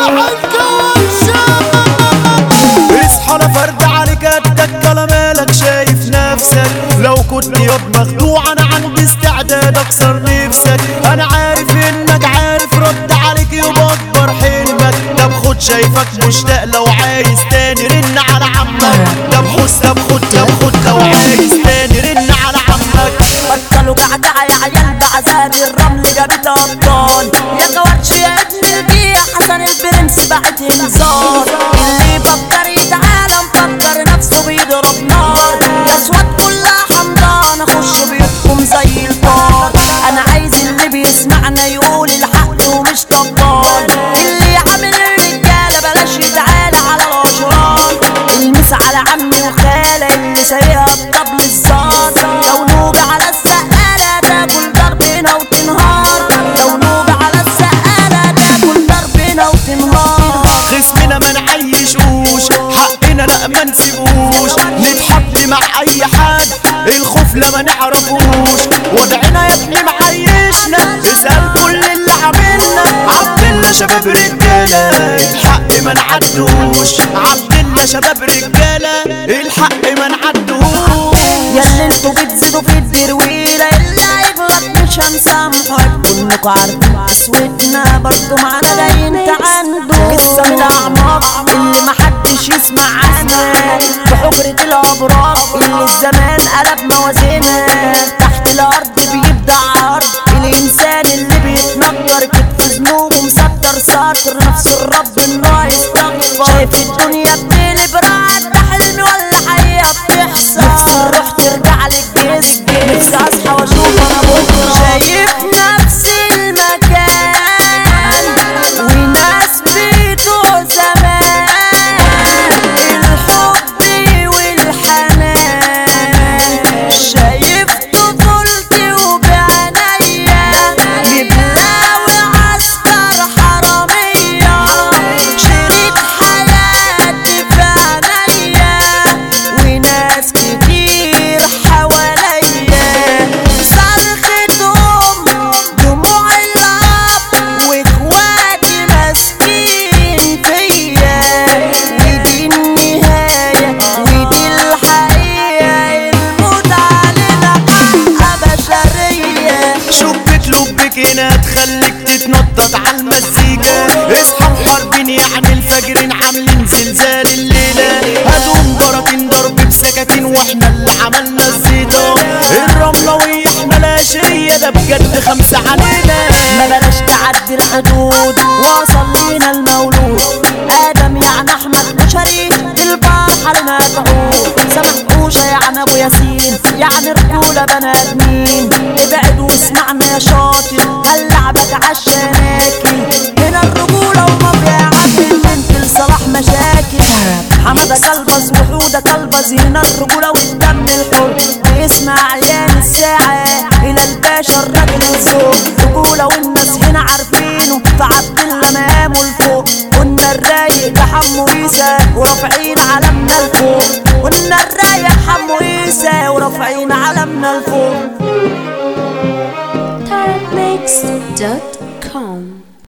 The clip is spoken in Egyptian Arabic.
اصحى انا فرد عليك قدك ولا مالك شايف نفسك لو كنت ياض مخدوع انا عندي استعداد اكسر نفسك انا عارف انك عارف رد عليك يبقى اكبر حلمك طب خد شايفك مشتاق لو عايز تاني رن على عمك طب خد طب خد طب خد لو عايز تاني رن على عمك بطلوا قعدة يا عيال بعذاب الرمل جابت ابطال يا كواتش يا ابن الجيع حسن البرنس بعت انذار اللي فكر يتعالى مفكر نفسه بيضرب نار يا اسود كلها حمضان اخش بيوتكم زي الفار انا عايز اللي بيسمعنا يقول الحق ومش طبال اللي عامل الرجاله بلاش يتعالى على الاشرار المس على عمي وخالة اللي سايقها بطبل الزار لو نوب على السقالة تاكل ضربنا وتنهار لو نوب على السقالة تاكل ضربنا وتنهار خصمنا ما نعيشوش حقنا لا ما نسيبوش نتحط مع اي حد الخوف لا ما نعرفوش وضعنا يا ابني معيشنا اسأل كل اللي عملنا عبدنا شباب رجالة الحق ما نعدوش عبدنا شباب رجالة الحق ما نعدوش ياللي انتوا بتزيدوا في الدرويلة اللي هيغلط مش هنسامحك كلكوا عارفين قسوتنا برضو معانا جايين تعندوا قصة من الأعماق اللي محدش يسمع عنها في حجرة الأبراج اللي الزمان قلب موازينها تحت الأرض بيبدأ عرض الإنسان اللي بيتنكر كتف ذنوبه مسطر ساطر نفس الرب إنه يستغفر شايف الدنيا بتقلب رعد ده حلم ولا حقيقة بتحصل نفسي الروح ترجع للجسم نفسي أصحى وأشوف أنا بكرة شايف نفسي المكان وناس بتوع زمان الحب والحنان شايف طفولتي وبعنايا مبلاوي عسكر حرامية شريك حياتي في عنايا وناس كتير حواليا صرختهم دموع الأب واخواتي ماسكين فيا ودي النهاية ودي الحقيقة الموت علينا حق بشرية شبك لبك هنا تخليك تتنطط على المزيكا اصحى محاربين يعني الفجرين عاملين زلزال الليلة هدوم براكين ضرب بسكاكين واحنا اللي عملنا الزيطة الرملة احنا العشرية ده بجد خمسة علينا ما بلاش تعدي الحدود وصل لينا المولود ادم يعني احمد بشري البحر ما تعود سامح قوشة يعني ابو ياسين يعني رجولة بني ادمين ابعد واسمعنا يا شاطر هلعبك عالشناكل هنا الرجولة وما بيعمل بنت لصلاح مشاكل حمادة كلبز وحودة كلبز هنا الرجولة والدم الحر بيسمع عيان الساعة إلى الباشا الراجل الذوق رجولة والناس هنا عارفينه فعبد الله مقامه لفوق قلنا الرايق ده حمو عيسى ورافعين علمنا لفوق قلنا الرايق حمو عيسى ورافعين علمنا لفوق Tarot Mix. Dot